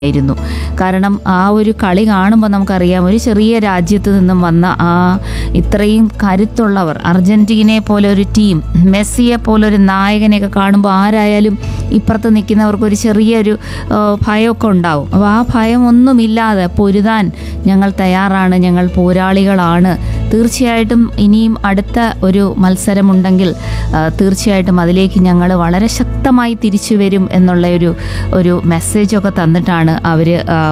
ആയിരുന്നു കാരണം ആ ഒരു കളി കാണുമ്പോൾ നമുക്കറിയാം ഒരു ചെറിയ രാജ്യത്ത് നിന്നും വന്ന ആ ഇത്രയും കരുത്തുള്ളവർ അർജന്റീനയെ പോലെ ഒരു ടീം മെസ്സിയെ പോലെ ഒരു നായകനെയൊക്കെ കാണുമ്പോൾ ആരായാലും ഇപ്പുറത്ത് നിൽക്കുന്നവർക്ക് ഒരു ചെറിയൊരു ആ, ഭയമൊക്കെ ഉണ്ടാവും അപ്പോൾ ആ ഭയം ഒന്നുമില്ലാതെ പൊരുതാൻ ഞങ്ങൾ തയ്യാറാണ് ഞങ്ങൾ പോരാളികളാണ് തീർച്ചയായിട്ടും ഇനിയും അടുത്ത ഒരു മത്സരമുണ്ടെങ്കിൽ ആ, തീർച്ചയായിട്ടും അതിലേക്ക് ഞങ്ങൾ വളരെ ശക്തമായി തിരിച്ചു വരും എന്നുള്ള ഒരു ഒരു മെസ്സേജൊക്കെ തന്നിട്ടാണ് അവർ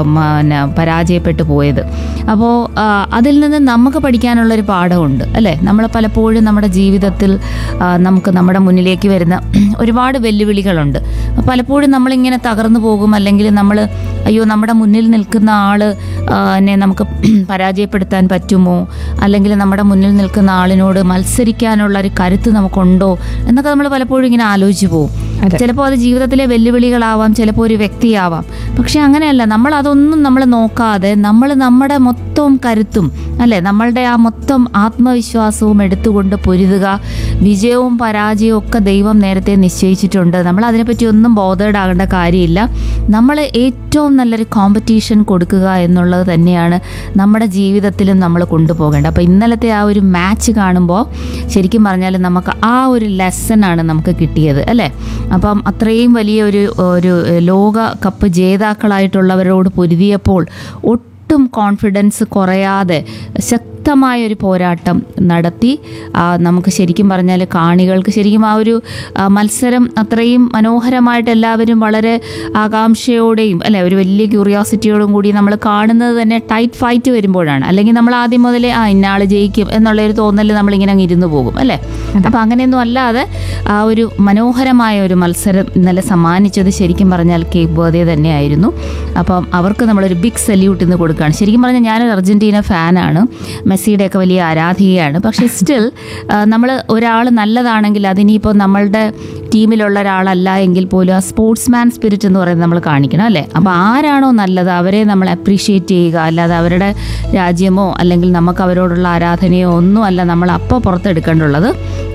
പരാജയപ്പെട്ടു പോയത് അപ്പോൾ അതിൽ നിന്ന് നമുക്ക് പഠിക്കാനുള്ളൊരു പാഠമുണ്ട് അല്ലേ നമ്മൾ പലപ്പോഴും നമ്മുടെ ജീവിതത്തിൽ ആ, നമുക്ക് നമ്മുടെ മുന്നിലേക്ക് വരുന്ന ഒരുപാട് വെല്ലുവിളികളുണ്ട് അപ്പോൾ പലപ്പോഴും നമ്മളിങ്ങനെ തകർന്നു പോകും അല്ലെങ്കിൽ നമ്മൾ അയ്യോ നമ്മുടെ മുന്നിൽ നിൽക്കുന്ന ആൾ എന്നെ നമുക്ക് പരാജയപ്പെടുത്താൻ പറ്റുമോ അല്ലെങ്കിൽ നമ്മുടെ മുന്നിൽ നിൽക്കുന്ന ആളിനോട് മത്സരിക്കാനുള്ള ഒരു കരുത്ത് നമുക്കുണ്ടോ എന്നൊക്കെ നമ്മൾ പലപ്പോഴും ഇങ്ങനെ ആലോചിച്ച് പോകും അതെ. ചിലപ്പോൾ അത് ജീവിതത്തിലെ വെല്ലുവിളികളാവാം ചിലപ്പോൾ ഒരു വ്യക്തിയാവാം പക്ഷെ അങ്ങനെയല്ല നമ്മൾ അതൊന്നും നമ്മൾ നോക്കാതെ നമ്മൾ നമ്മുടെ മൊത്തം കരുത്തും അല്ലേ നമ്മളുടെ ആ മൊത്തം ആത്മവിശ്വാസവും എടുത്തുകൊണ്ട് പൊരുതുക വിജയവും പരാജയവും ഒക്കെ ദൈവം നേരത്തെ നിശ്ചയിച്ചിട്ടുണ്ട് നമ്മൾ അതിനെപ്പറ്റി ഒന്നും ബോധേഡ് ആകേണ്ട കാര്യമില്ല നമ്മൾ ഏറ്റവും നല്ലൊരു കോമ്പറ്റീഷൻ കൊടുക്കുക എന്നുള്ളത് തന്നെയാണ് നമ്മുടെ ജീവിതത്തിലും നമ്മൾ കൊണ്ടുപോകേണ്ടത് അപ്പോൾ ഇന്നലത്തെ ആ ഒരു മാച്ച് കാണുമ്പോൾ ശരിക്കും പറഞ്ഞാൽ നമുക്ക് ആ ഒരു ലെസൺ ആണ് നമുക്ക് കിട്ടിയത് അല്ലേ അപ്പം അത്രയും വലിയ ഒരു ഒരു ലോക കപ്പ് ജേതാക്കളായിട്ടുള്ളവരോട് പൊരുതിയപ്പോൾ ഒട്ടും കോൺഫിഡൻസ് കുറയാതെ ശക്തമായൊരു പോരാട്ടം നടത്തി ആ, നമുക്ക് ശരിക്കും പറഞ്ഞാൽ കാണികൾക്ക് ശരിക്കും ആ ഒരു ആ, മത്സരം അത്രയും മനോഹരമായിട്ട് എല്ലാവരും വളരെ ആകാംക്ഷയോടെയും അല്ലെ ഒരു വലിയ ക്യൂറിയോസിറ്റിയോടും കൂടി നമ്മൾ കാണുന്നത് തന്നെ ടൈറ്റ് ഫൈറ്റ് വരുമ്പോഴാണ് അല്ലെങ്കിൽ നമ്മൾ ആദ്യം മുതലേ ആ ഇന്നാൾ ജയിക്കും എന്നുള്ള ഒരു തോന്നൽ നമ്മളിങ്ങനെ അങ്ങ് ഇരുന്ന് പോകും അല്ലേ അപ്പം അങ്ങനെയൊന്നും അല്ലാതെ ആ ഒരു മനോഹരമായ ഒരു മത്സരം ഇന്നലെ സമ്മാനിച്ചത് ശരിക്കും പറഞ്ഞാൽ കേപ്പ് ബേർദേ തന്നെയായിരുന്നു അപ്പം അവർക്ക് നമ്മളൊരു ബിഗ് സല്യൂട്ട് ഇന്ന് കൊടുക്കുകയാണ് ശരിക്കും പറഞ്ഞാൽ ഞാനൊരു അർജൻറ്റീന ഫാനാണ് മെസ്സിയുടെയൊക്കെ വലിയ ആരാധികയാണ് പക്ഷേ സ്റ്റിൽ നമ്മൾ ഒരാൾ നല്ലതാണെങ്കിൽ അതിനിപ്പോൾ നമ്മളുടെ ടീമിലുള്ള ഒരാളല്ല എങ്കിൽ പോലും ആ സ്പോർട്സ്മാൻ സ്പിരിറ്റ് എന്ന് പറയുന്നത് നമ്മൾ കാണിക്കണം അല്ലേ അപ്പോൾ ആരാണോ നല്ലത് അവരെ നമ്മൾ അപ്രീഷിയേറ്റ് ചെയ്യുക അല്ലാതെ അവരുടെ രാജ്യമോ അല്ലെങ്കിൽ നമുക്ക് അവരോടുള്ള ആരാധനയോ ഒന്നും അല്ല നമ്മൾ അപ്പോൾ പുറത്തെടുക്കേണ്ടുള്ളത്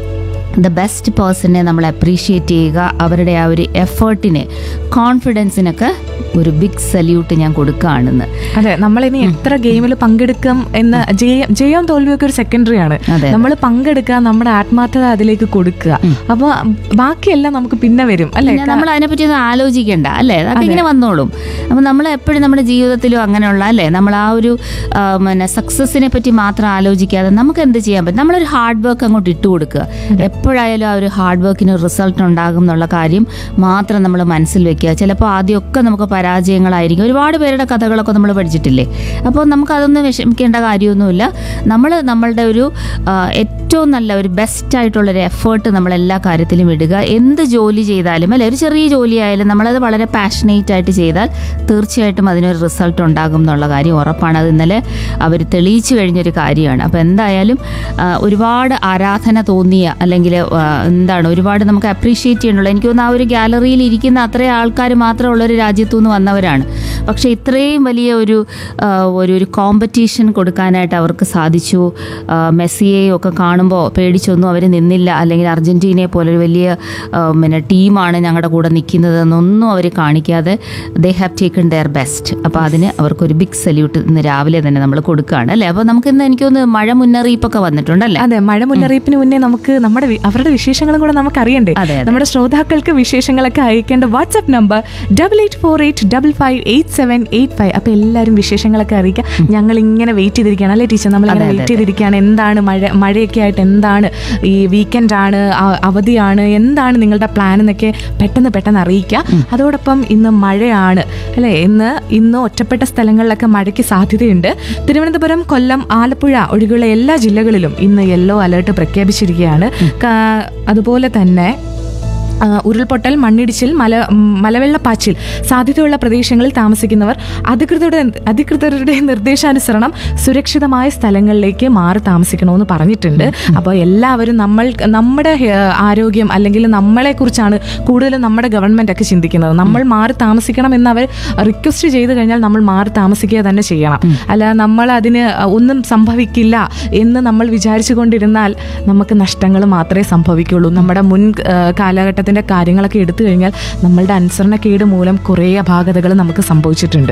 ദ ബെസ്റ്റ് പേഴ്സണെ നമ്മൾ അപ്രീഷിയേറ്റ് ചെയ്യുക അവരുടെ ആ ഒരു എഫേർട്ടിന് കോൺഫിഡൻസിനൊക്കെ ഒരു ബിഗ് സല്യൂട്ട് ഞാൻ കൊടുക്കുകയാണെന്ന് അതെ നമ്മളിനി എത്ര ഗെയിമിൽ പങ്കെടുക്കും എന്ന ജയം ജയവും തോൽവിയൊക്കെ ഒരു സെക്കൻഡറി ആണ് അതെ. നമ്മൾ പങ്കെടുക്കുക നമ്മുടെ ആത്മാർത്ഥത അതിലേക്ക് കൊടുക്കുക അപ്പൊ ബാക്കിയെല്ലാം നമുക്ക് പിന്നെ വരും അല്ലെ പിന്നെ നമ്മൾ അതിനെപ്പറ്റി ഒന്നും ആലോചിക്കേണ്ട അല്ലേ അതൊക്കെ ഇങ്ങനെ വന്നോളും അപ്പം നമ്മൾ എപ്പോഴും നമ്മുടെ ജീവിതത്തിലും അങ്ങനെയുള്ള അല്ലേ നമ്മൾ ആ ഒരു ആ, പിന്നെ സക്സസിനെ പറ്റി മാത്രം ആലോചിക്കാതെ നമുക്ക് എന്ത് ചെയ്യാൻ പറ്റും നമ്മളൊരു ഹാർഡ് വർക്ക് അങ്ങോട്ട് ഇട്ട് കൊടുക്കുക എപ്പോഴായാലും ആ ഒരു ഹാർഡ് വർക്കിന് റിസൾട്ട് ഉണ്ടാകും എന്നുള്ള കാര്യം മാത്രം നമ്മൾ മനസ്സിൽ വെക്കുക ചിലപ്പോൾ ആദ്യമൊക്കെ നമുക്ക് പരാജയങ്ങളായിരിക്കും ഒരുപാട് പേരുടെ കഥകളൊക്കെ നമ്മൾ പഠിച്ചിട്ടില്ലേ അപ്പോൾ നമുക്ക് അതൊന്നും വിഷമിക്കേണ്ട കാര്യമൊന്നുമില്ല നമ്മൾ നമ്മളുടെ ഒരു ആ, ഏറ്റവും നല്ല ഒരു ബെസ്റ്റ് ആയിട്ടുള്ളൊരു എഫേർട്ട് നമ്മൾ എല്ലാ കാര്യത്തിലും ഇടുക എന്ത് ജോലി ചെയ്താലും അല്ലെ ഒരു ചെറിയ ജോലി ആയാലും നമ്മളത് വളരെ പാഷനേറ്റ് ആയിട്ട് ചെയ്താൽ തീർച്ചയായിട്ടും അതിനൊരു റിസൾട്ട് ഉണ്ടാകും എന്നുള്ള കാര്യം ഉറപ്പാണ് അത് ഇന്നലെ അവർ തെളിയിച്ചു കഴിഞ്ഞൊരു കാര്യമാണ് അപ്പോൾ എന്തായാലും ആ, ഒരുപാട് ആരാധന തോന്നിയ അല്ലെങ്കിൽ ആ, എന്താണ് ഒരുപാട് നമുക്ക് അപ്രീഷിയേറ്റ് ചെയ്യണുള്ള എനിക്ക് തോന്നുന്നു ആ ഒരു ഗാലറിയിൽ ഇരിക്കുന്ന അത്രയും ആൾക്കാർ മാത്രമുള്ള ഒരു രാജ്യത്തു നിന്ന് വന്നവരാണ് പക്ഷേ ഇത്രയും വലിയ ഒരു ആ, ഒരു ഒരു കോമ്പറ്റീഷൻ കൊടുക്കാനായിട്ട് അവർക്ക് സാധിച്ചു ആ, മെസ്സിയെയും ഒക്കെ കാണുമ്പോൾ പേടിച്ചൊന്നും അവർ നിന്നില്ല അല്ലെങ്കിൽ അർജൻറ്റീനയെ പോലെ ഒരു വലിയ ആ, പിന്നെ ടീമാണ് ഞങ്ങളുടെ കൂടെ നിൽക്കുന്നത് എന്നൊന്നും അവർ കാണിക്കാതെ they have taken their best അപ്പോൾ അതിന് അവർക്കൊരു ബിഗ് സല്യൂട്ട് ഇന്ന് രാവിലെ തന്നെ നമ്മൾ കൊടുക്കുകയാണ് അല്ലേ അപ്പോൾ നമുക്ക് ഇന്ന് എനിക്കൊന്ന് മഴ മുന്നറിയിപ്പൊക്കെ വന്നിട്ടുണ്ടല്ലേ അതെ മഴ മുന്നറിയിപ്പിന് മുന്നേ നമുക്ക് നമ്മുടെ വി- അവരുടെ വിശേഷങ്ങളും കൂടെ നമുക്ക് അറിയണ്ടേ അതെ, അതെ. നമ്മുടെ ശ്രോതാക്കൾക്ക് വിശേഷങ്ങളൊക്കെ അയക്കേണ്ട WhatsApp number double eight four eight double five eight seven eight five അപ്പൊ എല്ലാവരും വിശേഷങ്ങളൊക്കെ അറിയിക്കാം ഞങ്ങൾ ഇങ്ങനെ വെയിറ്റ് ചെയ്തിരിക്കുകയാണ് അല്ലേ ടീച്ചർ നമ്മൾ ഇങ്ങനെ അതെ, വെയിറ്റ് ചെയ്തിരിക്കുകയാണ് എന്താണ് മഴ മഴയൊക്കെ ആയിട്ട് എന്താണ് ഈ വീക്കെൻഡ് ആണ് ആ- അവധിയാണ് എന്താണ് നിങ്ങളുടെ പ്ലാൻ എന്നൊക്കെ പെട്ടെന്ന് പെട്ടെന്ന് അറിയിക്കുക അതോടൊപ്പം ഇന്ന് മഴയാണ് അല്ലേ ഇന്ന് ഇന്ന് ഒറ്റപ്പെട്ട സ്ഥലങ്ങളിലൊക്കെ മഴയ്ക്ക് സാധ്യതയുണ്ട് തിരുവനന്തപുരം കൊല്ലം ആലപ്പുഴ ഒഴികെയുള്ള എല്ലാ ജില്ലകളിലും ഇന്ന് യെല്ലോ അലേർട്ട് പ്രഖ്യാപിച്ചിരിക്കുകയാണ് കാ- അതുപോലെ തന്നെ ആ, ഉരുൾപൊട്ടൽ മണ്ണിടിച്ചിൽ മല ഉം, മലവെള്ളപ്പാച്ചിൽ സാധ്യതയുള്ള പ്രദേശങ്ങളിൽ താമസിക്കുന്നവർ അധികൃതരുടെ അധികൃതരുടെ നിർദ്ദേശാനുസരണം സുരക്ഷിതമായ സ്ഥലങ്ങളിലേക്ക് മാറി താമസിക്കണമെന്ന് പറഞ്ഞിട്ടുണ്ട് അപ്പോൾ എല്ലാവരും നമ്മൾ നമ്മുടെ ഹെ- ആരോഗ്യം അല്ലെങ്കിൽ നമ്മളെ കുറിച്ചാണ് കൂടുതലും നമ്മുടെ ഗവൺമെന്റ് ഒക്കെ ചിന്തിക്കുന്നത് നമ്മൾ മാറി താമസിക്കണം എന്ന് അവർ റിക്വസ്റ്റ് ചെയ്തു കഴിഞ്ഞാൽ നമ്മൾ മാറി താമസിക്കുക തന്നെ ചെയ്യണം അല്ല നമ്മൾ അതിന് ഒന്നും സംഭവിക്കില്ല എന്ന് നമ്മൾ വിചാരിച്ചു കൊണ്ടിരുന്നാൽ നമുക്ക് നഷ്ടങ്ങൾ മാത്രമേ സംഭവിക്കുള്ളൂ നമ്മുടെ മുൻ ആ, കാലഘട്ടത്തിന്റെ കാര്യങ്ങളൊക്കെ എടുത്തു കഴിഞ്ഞാൽ നമ്മളുടെ അനുസരണക്കേട് മൂലം കുറേ അപാകതകൾ നമുക്ക് സംഭവിച്ചിട്ടുണ്ട്